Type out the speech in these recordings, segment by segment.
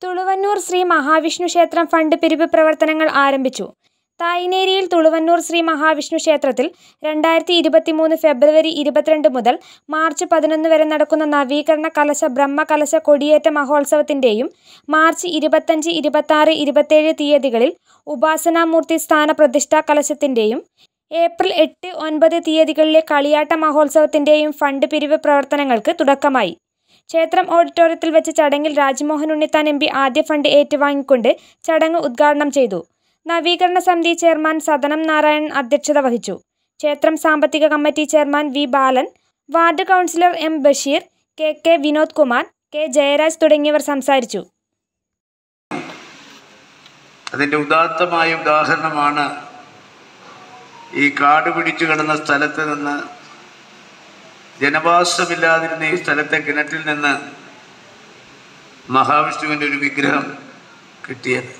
തുളുവന്നൂർ ശ്രീ മഹാവിഷ്ണു ക്ഷേത്രം ഫണ്ട് പിരിവ് പ്രവർത്തനങ്ങൾ ആരംഭിച്ചു തായ്നേരിയിൽ തുളുവന്നൂർ ശ്രീ മഹാവിഷ്ണു ക്ഷേത്രത്തിൽ രണ്ടായിരത്തി ഇരുപത്തിമൂന്ന് ഫെബ്രുവരി ഇരുപത്തിരണ്ട് മുതൽ മാർച്ച് പതിനൊന്ന് വരെ നടക്കുന്ന നവീകരണ കലശ ബ്രഹ്മകലശ കൊടിയേറ്റ മഹോത്സവത്തിൻ്റെയും മാർച്ച് ഇരുപത്തഞ്ച് ഇരുപത്താറ് ഇരുപത്തേഴ് തീയതികളിൽ ഉപാസനാമൂർത്തി സ്ഥാന പ്രതിഷ്ഠാ കലശത്തിൻ്റെയും ഏപ്രിൽ എട്ട് ഒൻപത് തീയതികളിലെ കളിയാട്ട മഹോത്സവത്തിൻ്റെയും ഫണ്ട് പിരിവ് പ്രവർത്തനങ്ങൾക്ക് തുടക്കമായി ക്ഷേത്രം ഓഡിറ്റോറിയത്തിൽ വെച്ച് ചടങ്ങിൽ രാജ്മോഹൻ ഉണ്ണിത്താൻ എം പി ആദ്യ ഫണ്ട് ഏറ്റുവാങ്ങിക്കൊണ്ട് ചടങ്ങ് ഉദ്ഘാടനം ചെയ്തു നവീകരണ സമിതി ചെയർമാൻ സദനം നാരായണൻ അധ്യക്ഷത വഹിച്ചു ക്ഷേത്രം സാമ്പത്തിക committee chairman V Balan ward councillor M Basheer K K Vinod Kumar K Jayaraj തുടങ്ങിയവർ സംസാരിച്ചു അതിൻ്റെ ഉദാത്തമായ ഉദാഹരണമാണ് ഈ കാട് പിടിച്ചു കിടന്ന സ്ഥലത്ത് നിന്ന് ജനവാസമില്ലാതിരുന്ന ഈ സ്ഥലത്തെ കിണറ്റിൽ നിന്ന് മഹാവിഷ്ണുവിൻ്റെ ഒരു വിഗ്രഹം കിട്ടിയത്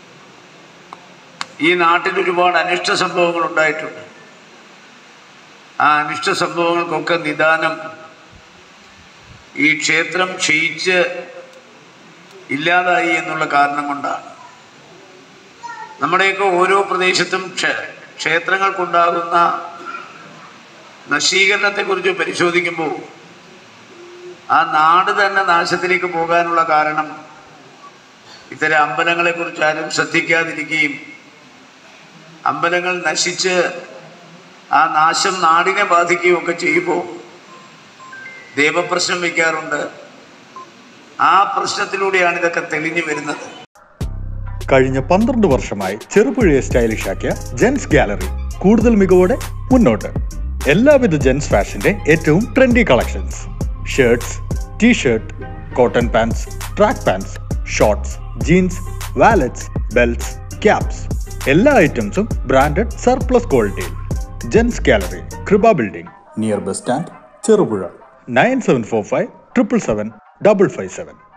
ഈ നാട്ടിൽ ഒരുപാട് അനിഷ്ട സംഭവങ്ങൾ ഉണ്ടായിട്ടുണ്ട് ആ അനിഷ്ട സംഭവങ്ങൾക്കൊക്കെ നിദാനം ഈ ക്ഷേത്രം ക്ഷയിച്ച് ഇല്ലാതായി എന്നുള്ള കാരണം കൊണ്ടാണ് നമ്മുടെയൊക്കെ ഓരോ പ്രദേശത്തും ക്ഷേ ക്ഷേത്രങ്ങൾക്കുണ്ടാകുന്ന നശീകരണത്തെക്കുറിച്ച് പരിശോധിക്കുമ്പോൾ ആ നാട് തന്നെ നാശത്തിലേക്ക് പോകാനുള്ള കാരണം ഇത്തരം അമ്പലങ്ങളെക്കുറിച്ച് ആരും ശ്രദ്ധിക്കാതിരിക്കുകയും അമ്പലങ്ങൾ നശിച്ച് ആ നാശം നാടിനെ ബാധിക്കുകയും ഒക്കെ ചെയ്യുമ്പോൾ ദൈവപ്രശ്നം വയ്ക്കാറുണ്ട് ആ പ്രശ്നത്തിലൂടെയാണ് ഇതൊക്കെ തെളിഞ്ഞു വരുന്നത് കഴിഞ്ഞ പന്ത്രണ്ട് വർഷമായി ചെറുപുഴയെ സ്റ്റൈലിഷ് ആക്കിയ ജെൻസ് ഗാലറി കൂടുതൽ മികവോടെ മുന്നോട്ട് എല്ലാവിധ ജെൻസ് ഫാഷന്റെ ഏറ്റവും trendy collections shirts T shirt cotton pants track pants shorts jeans wallets belts caps എല്ലാ ഐറ്റംസും ബ്രാൻഡഡ് സർപ്ലസ് ക്വാളിറ്റിയിൽ gents gallery Krupa building near bus stand Cherupuzha nine seven four five triple seven double five seven